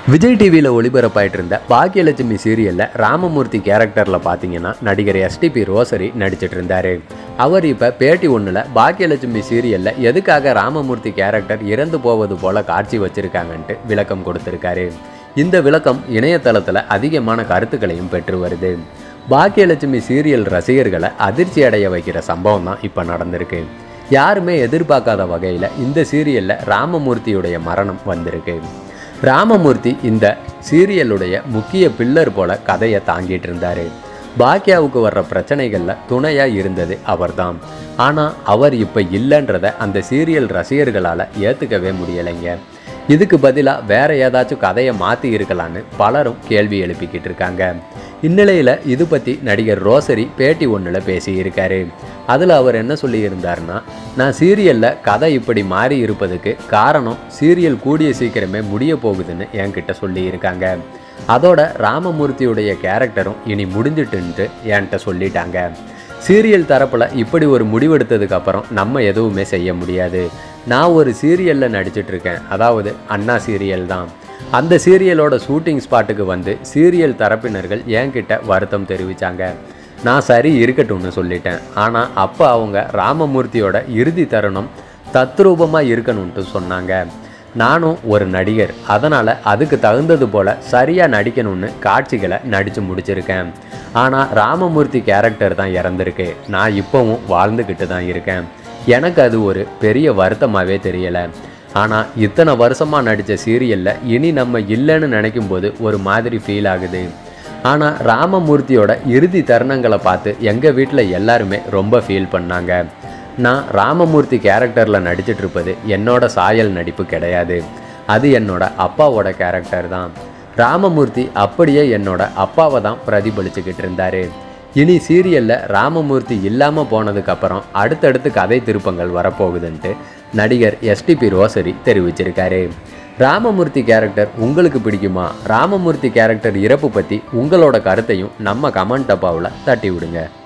விஜய் டிவியில் ஒளிபரப்பாயிட்டு இருந்த பாக்கியலட்சுமி சீரியலில் ராமமூர்த்தி கேரக்டரில் பார்த்தீங்கன்னா நடிகர் எஸ்டிபி ரோசரி நடிச்சிட்டு இருந்தார் அவர் இப்போ பேட்டி ஒன்றில் பாக்கியலட்சுமி சீரியலில் எதுக்காக ராமமூர்த்தி கேரக்டர் இறந்து போவது போல காட்சி வச்சிருக்காங்கன்ட்டு விளக்கம் கொடுத்துருக்காரு இந்த விளக்கம் இணையதளத்தில் அதிகமான கருத்துக்களையும் பெற்று வருது பாக்கியலட்சுமி சீரியல் ரசிகர்களை அதிர்ச்சி அடைய வைக்கிற சம்பவம் தான் இப்போ நடந்திருக்கு யாருமே எதிர்பார்க்காத வகையில் இந்த சீரியலில் ராமமூர்த்தியுடைய மரணம் வந்திருக்கு ராமமூர்த்தி இந்த சீரியலுடைய முக்கிய பில்லர் போல கதையை தாங்கிட்டு இருந்தார் பாக்கியாவுக்கு வர்ற பிரச்சனைகளில் துணையாக இருந்தது அவர்தான் ஆனால் அவர் இப்போ இல்லைன்றத அந்த சீரியல் ரசிகர்களால் ஏற்றுக்கவே முடியலைங்க இதுக்கு பதிலாக வேற ஏதாச்சும் கதையை மாற்றி இருக்கலான்னு பலரும் கேள்வி எழுப்பிக்கிட்டு இருக்காங்க இந்நிலையில் இது பற்றி நடிகர் ரோசரி பேட்டி ஒன்றில் பேசியிருக்காரு அதில் அவர் என்ன சொல்லியிருந்தாருன்னா நான் சீரியலில் கதை இப்படி மாறி இருப்பதுக்கு காரணம் சீரியல் கூடிய சீக்கிரமே முடிய போகுதுன்னு என்கிட்ட சொல்லியிருக்காங்க அதோட ராமமூர்த்தியுடைய கேரக்டரும் இனி முடிஞ்சிட்டுன்ட்டு என்கிட்ட சொல்லிட்டாங்க சீரியல் தரப்பில் இப்படி ஒரு முடிவெடுத்ததுக்கு அப்புறம் நம்ம எதுவுமே செய்ய முடியாது நான் ஒரு சீரியலில் நடிச்சிட்டு இருக்கேன் அதாவது அண்ணா சீரியல் தான் அந்த சீரியலோட ஷூட்டிங் ஸ்பாட்டுக்கு வந்து சீரியல் தரப்பினர்கள் என்கிட்ட வருத்தம் தெரிவித்தாங்க நான் சரி இருக்கட்டும்னு சொல்லிட்டேன் ஆனால் அப்போ அவங்க ராமமூர்த்தியோட இறுதி தருணம் தத்ரூபமாக இருக்கணும்ட்டு சொன்னாங்க நானும் ஒரு நடிகர் அதனால் அதுக்கு தகுந்தது போல் சரியாக நடிக்கணும்னு காட்சிகளை நடித்து முடிச்சிருக்கேன் ஆனால் ராமமூர்த்தி கேரக்டர் தான் இறந்துருக்கு நான் இப்போவும் வாழ்ந்துக்கிட்டு தான் இருக்கேன் எனக்கு அது ஒரு பெரிய வருத்தமாகவே தெரியலை ஆனால் இத்தனை வருஷமாக நடித்த சீரியலில் இனி நம்ம இல்லைன்னு நினைக்கும் போது ஒரு மாதிரி ஃபீல் ஆகுது ஆனால் ராமமூர்த்தியோட இறுதி தருணங்களை பார்த்து எங்கள் வீட்டில் எல்லாருமே ரொம்ப ஃபீல் பண்ணாங்க நான் ராமமூர்த்தி கேரக்டரில் நடிச்சிட்டு இருப்பது என்னோட சாயல் நடிப்பு கிடையாது அது என்னோட அப்பாவோட கேரக்டர் தான் ராமமூர்த்தி அப்படியே என்னோட அப்பாவை தான் பிரதிபலிச்சுக்கிட்டு இருந்தார் இனி சீரியலில் ராமமூர்த்தி இல்லாமல் போனதுக்கப்புறம் அடுத்தடுத்து கதை திருப்பங்கள் வரப்போகுதுன்ட்டு நடிகர் எஸ்டிபி ரோசரி தெரிவிச்சிருக்காரு ராமமூர்த்தி கேரக்டர் உங்களுக்கு பிடிக்குமா ராமமூர்த்தி கேரக்டர் இறப்பு பற்றி உங்களோட கருத்தையும் நம்ம கமெண்ட் டப்பாவில் தட்டி விடுங்க